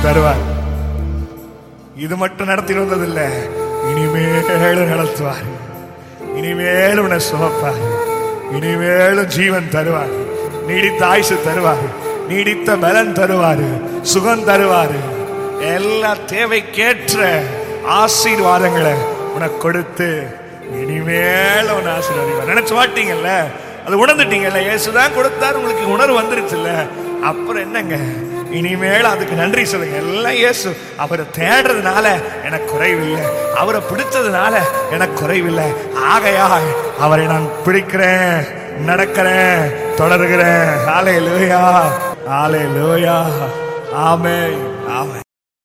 தருவார் இது மட்டும் நடத்தி வந்ததில்லை இனிமேலும் நடத்துவார் இனிமேலும் உன்னை சுமப்பார் இனிமேலும் ஜீவன் தருவார் நீடித்த ஆயுசு தருவார் நீடித்த பலன் தருவார் சுகம் தருவார் எல்லா தேவைக்கேற்ற ஆசீர்வாதங்களை உனக்கு கொடுத்து இனிமேல உன்னை ஆசீர்வாதிவார் நினைச்சு மாட்டீங்கல்ல அது உணர்ந்துட்டீங்கல்ல இயேசுதான் கொடுத்தாரு உங்களுக்கு உணர்வு வந்துருச்சுல்ல அப்புறம் என்னங்க இனிமேல் அதுக்கு நன்றி சொல்லுங்க எல்லாம் இயேசு அவரை தேடுறதுனால எனக்கு குறைவில்லை அவரை பிடிச்சதுனால எனக்கு குறைவில்லை ஆகையால் அவரை நான் பிடிக்கிறேன் நடக்கிறேன் தொடர்கிறேன் ஆலே லோயா ஆலே லோயா ஆமே ஆமே